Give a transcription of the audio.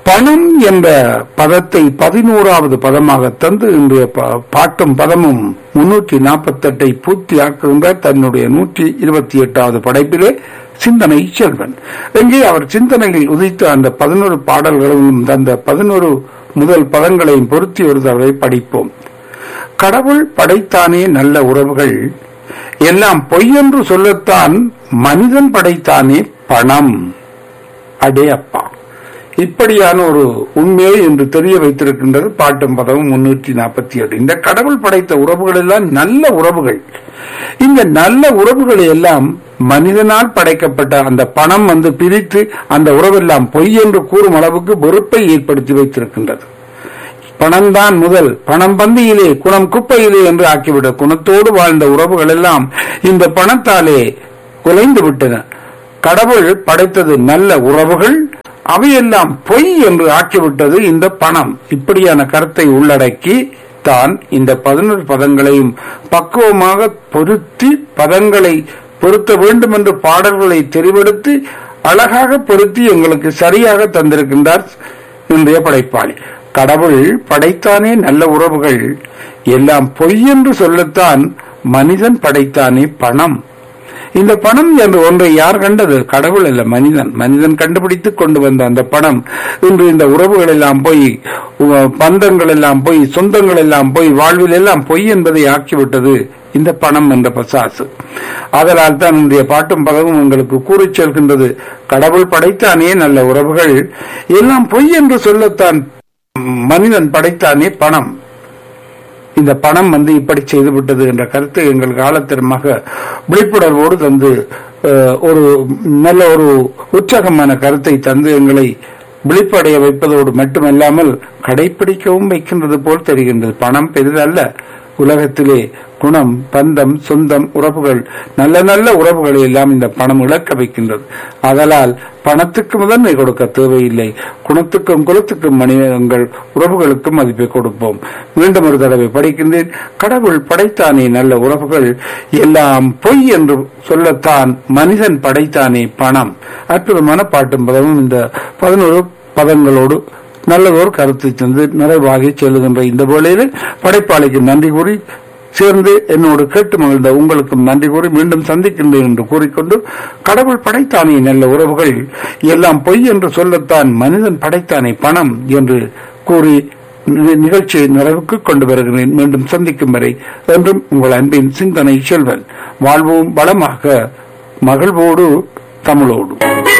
பணம் என்ற பதத்தை பதினோராவது பதமாக தந்து இன்றைய ப- பாட்டும் பதமும் முன்னூற்றி நாற்பத்தெட்டை பூர்த்தியாக்குகின்ற தன்னுடைய நூற்றி இருபத்தி எட்டாவது படைப்பிலே சிந்தனை செல்வன் எங்கே அவர் சிந்தனையில் உதித்த அந்த பதினோரு பாடல்களையும் அந்த பதினோரு முதல் பதங்களையும் பொருத்தி ஒரு தடவை படிப்போம் கடவுள் படைத்தானே நல்ல உறவுகள் எல்லாம் பொய்யென்று சொல்லத்தான் மனிதன் படைத்தானே பணம் அடே அப்பா இப்படியான ஒரு உண்மையை இன்று தெரிய வைத்திருக்கின்றது பாட்டும் பதவும் முன்னூற்றி நாற்பத்தி ஏழு இந்த கடவுள் படைத்த உறவுகள் எல்லாம் நல்ல உறவுகள் இந்த நல்ல உறவுகளை எல்லாம் மனிதனால் படைக்கப்பட்ட அந்த பணம் வந்து பிரித்து அந்த உறவெல்லாம் பொய் என்று கூறும் அளவுக்கு வெறுப்பை ஏற்படுத்தி வைத்திருக்கின்றது பணம்தான் முதல் பணம் பந்தியிலே குணம் குப்பையிலே என்று ஆக்கிவிட குணத்தோடு வாழ்ந்த உறவுகள் எல்லாம் இந்த பணத்தாலே குலைந்து விட்டன கடவுள் படைத்தது நல்ல உறவுகள் அவையெல்லாம் பொய் என்று ஆக்கிவிட்டது இந்த பணம் இப்படியான கருத்தை உள்ளடக்கி தான் இந்த பதினொரு பதங்களையும் பக்குவமாக பொருத்தி பதங்களை பொருத்த வேண்டும் என்று பாடல்களை தெரிவெடுத்து அழகாக பொருத்தி எங்களுக்கு சரியாக தந்திருக்கின்றார் இன்றைய படைப்பாளி கடவுள் படைத்தானே நல்ல உறவுகள் எல்லாம் பொய் என்று சொல்லத்தான் மனிதன் படைத்தானே பணம் இந்த பணம் என்று ஒன்றை யார் கண்டது கடவுள் அல்ல மனிதன் மனிதன் கண்டுபிடித்துக் கொண்டு வந்த அந்த பணம் இன்று இந்த உறவுகள் எல்லாம் போய் உ- பந்தங்கள் எல்லாம் போய் சொந்தங்கள் எல்லாம் போய் வாழ்வில் எல்லாம் பொய் என்பதை ஆக்கிவிட்டது இந்த பணம் என்ற பசாசு அதனால் தான் இன்றைய பாட்டும் பதவும் உங்களுக்கு கூறிச் செல்கின்றது கடவுள் படைத்தானே நல்ல உறவுகள் எல்லாம் பொய் என்று சொல்லத்தான் மனிதன் படைத்தானே பணம் இந்த பணம் வந்து இப்படி செய்துவிட்டது என்ற கருத்தை எங்கள் காலத்திறமாக விழிப்புணர்வோடு தந்து அஹ், ஒரு நல்ல ஒரு உற்சாகமான கருத்தை தந்து எங்களை விழிப்படைய வைப்பதோடு மட்டுமல்லாமல் கடைபிடிக்கவும் வைக்கின்றது போல் தெரிகின்றது பணம் பெரிதல்ல உலகத்திலே குணம் பந்தம் சொந்தம் உறவுகள் நல்ல நல்ல உறவுகளை எல்லாம் இந்த பணம் இழக்க வைக்கின்றது அதனால் பணத்துக்கு முதன்மை கொடுக்க தேவையில்லை குணத்துக்கும் குலத்துக்கும் மனிதங்கள் உறவுகளுக்கும் மதிப்பை கொடுப்போம் மீண்டும் ஒரு தடவை படிக்கின்றேன் கடவுள் படைத்தானே நல்ல உறவுகள் எல்லாம் பொய் என்று சொல்லத்தான் மனிதன் படைத்தானே பணம் அற்புதமான பாட்டும் பதமும் இந்த பதினோரு பதங்களோடு நல்லதொரு கருத்தை தந்து நிறைவாகி செல்லுகின்ற இந்த வேளையில் படைப்பாளிக்கு நன்றி கூறி சேர்ந்து என்னோடு கேட்டு மகிழ்ந்த உங்களுக்கும் நன்றி கூறி மீண்டும் சந்திக்கின்றேன் என்று கூறிக்கொண்டு கடவுள் படைத்தானே நல்ல உறவுகள் எல்லாம் பொய் என்று சொல்லத்தான் மனிதன் படைத்தானே பணம் என்று கூறி நி- நிகழ்ச்சியை நிறைவுக்கு கொண்டு வருகிறேன் மீண்டும் சந்திக்கும் வரை என்றும் உங்கள் அன்பின் சிந்தனை செல்வன் வாழ்வோம் வளமாக மகிழ்வோடு தமிழோடு